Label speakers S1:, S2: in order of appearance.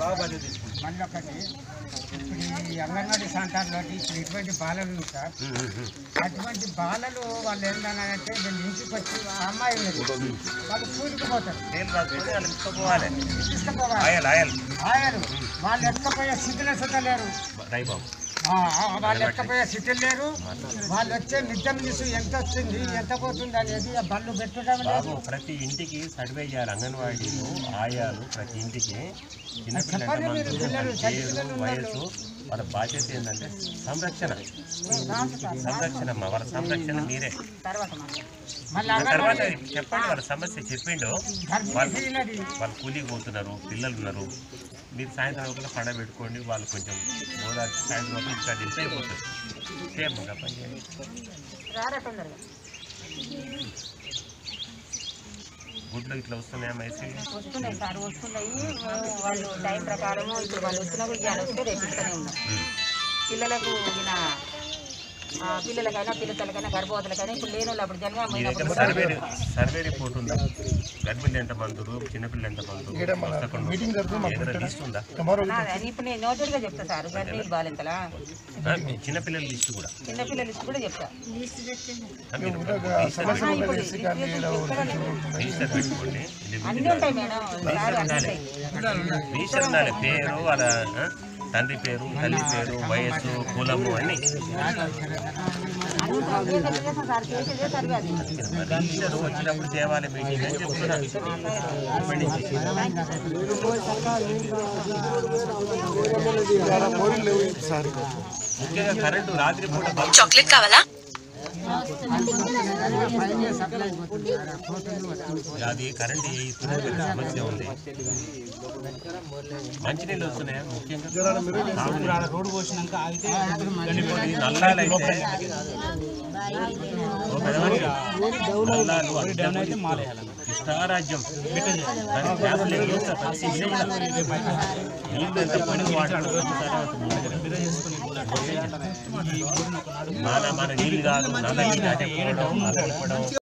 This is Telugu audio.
S1: మళ్ళీ ఒకటి ఇప్పుడు ఈ అంగన్వాడీ సెంటర్లోకి ఇప్పుడు ఇటువంటి బాలలు ఉంది సార్ అటువంటి బాలలు వాళ్ళు ఏంటంటే వీళ్ళు ఇంటికి వచ్చి ఆ అమ్మాయి ఉన్నది వాళ్ళు కూలికి పోతారు
S2: తీసుకోపోవాలి
S1: తీసుకుపోవాలి
S2: ఆయల్ ఆయల్
S1: ఆయలు వాళ్ళు ఎక్కపోయే స్థితిలో సుత లేరు
S2: రైబాబు
S1: ఆ, ఆ, వాళ్ళు ఎక్కపోయే స్థితిలో లేరు వాళ్ళు వచ్చే నిత్యం చూసి ఎంత వస్తుంది ఎంత పోతుంది అనేది ఆ బళ్ళు పెట్టడం లేదు
S2: బాబు ప్రతి ఇంటికి సర్వే చేయాలి అంగన్వాడీలు ఆయాలు ప్రతి ఇంటికి చిన్నపిల్లలు
S1: చెప్పండి మీరు పిల్లలు, చంటి పిల్లలు ఉన్నారు.
S2: వయసు వాళ్ళ బాధ్యత ఏంటంటే సంరక్షణ సంరక్షణ అమ్మా వాళ్ళ సంరక్షణ మీరే
S1: మళ్ళీ
S2: ఆ తర్వాత
S1: అంగన్వాడీ
S2: చెప్పండి వాళ్ళ సమస్య చెప్పిండు
S1: గర్భిణీ
S2: వాళ్ళు
S1: స్త్రీ ఉన్నది
S2: వాళ్ళు కూలీకి పోతున్నారు పిల్లలు ఉన్నారు మీరు సాయంత్రం లోపల పండ పెట్టుకోండి వాళ్ళు కొంచెం ఓదార్చి సాయంత్రం లోపల ఇక్కడ తింటే అయిపోతుంది క్షేమంగా పని చేయండి గుడ్లు ఇట్లా వస్తున్నాయా మైసీ
S3: వస్తున్నాయి సార్ వస్తున్నాయి వాళ్ళు టైం ప్రకారం ఇప్పుడు వాళ్ళు వచ్చినప్పుడు ఇవాళ వస్తే రేపు ఇస్తూనే ఉన్నాం పిల్లలకు ఈయన ఆ, పిల్లలకైనా పిల్లలకైనా గర్భవతులకైనా ఇప్పుడు లేని వాళ్ళు అప్పుడు జన్మ
S2: మీ దగ్గర సర్వే సర్వే రిపోర్ట్ ఉందా గర్భిణి ఎంత మందురు చిన్నపిల్లలు ఎంత మందురు ఏదైనా లిస్ట్ ఉందా
S3: నాది ఇప్పుడు నేను నోటెడ్గా చెప్తా సార్ గర్భిణీ బాలింతలా
S2: ఆ, మీ చిన్నపిల్లల లిస్ట్ కూడా
S3: చిన్నపిల్లల లిస్ట్ కూడా చెప్తా
S2: ఆ, మీరు రిజిస్టర్
S3: ఆ,
S2: పెట్టుకోండి.
S3: ఇప్పుడు రిజిస్ట్రేషన్ ఎక్కడ లేదు.
S2: రిజిస్టర్ పెట్టుకోండి
S3: అన్నీ ఉంటాయి మేడం సార్ అన్నీ ఉంటాయి
S2: రిజిస్టర్ ఉండాలి పేరు వాళ్ళ ఆ, తండ్రి పేరు తల్లి పేరు వయస్సు కులము అన్ని
S3: అన్నీ సర్వే చేస్తాం సార్ చేసేదే సర్వే అది
S2: రిజిస్టర్ వచ్చినప్పుడు తేవాలి మీటింగ్ అని చెప్తున్నారు ఇప్పటి నుంచి ముఖ్యంగా కరెంటు రాత్రి పూట బల్బ్
S4: చాక్లెట్ కావాలా
S2: అది కరెంట్ ఇస్తున్న పెద్ద సమస్య ఉంది మంచినీళ్ళు వస్తున్నాయా ముఖ్యంగా
S5: రోడ్డు పోసినాక ఆగితే
S2: ఈ నల్లాలైతే ఓ పెదవాడిగా, నల్లాలు అడ్డం ఇష్టారాజ్యం దానికి గ్యాసులు ఎగిరిస్తా ప్రతి విలేజ్లో. నీళ్ళు ఎంత పొడి వాటర్ మన మన నీళ్ళు కాదు నల్ల నీళ్ళు అదే పోవడం, అదే తిప్పడం.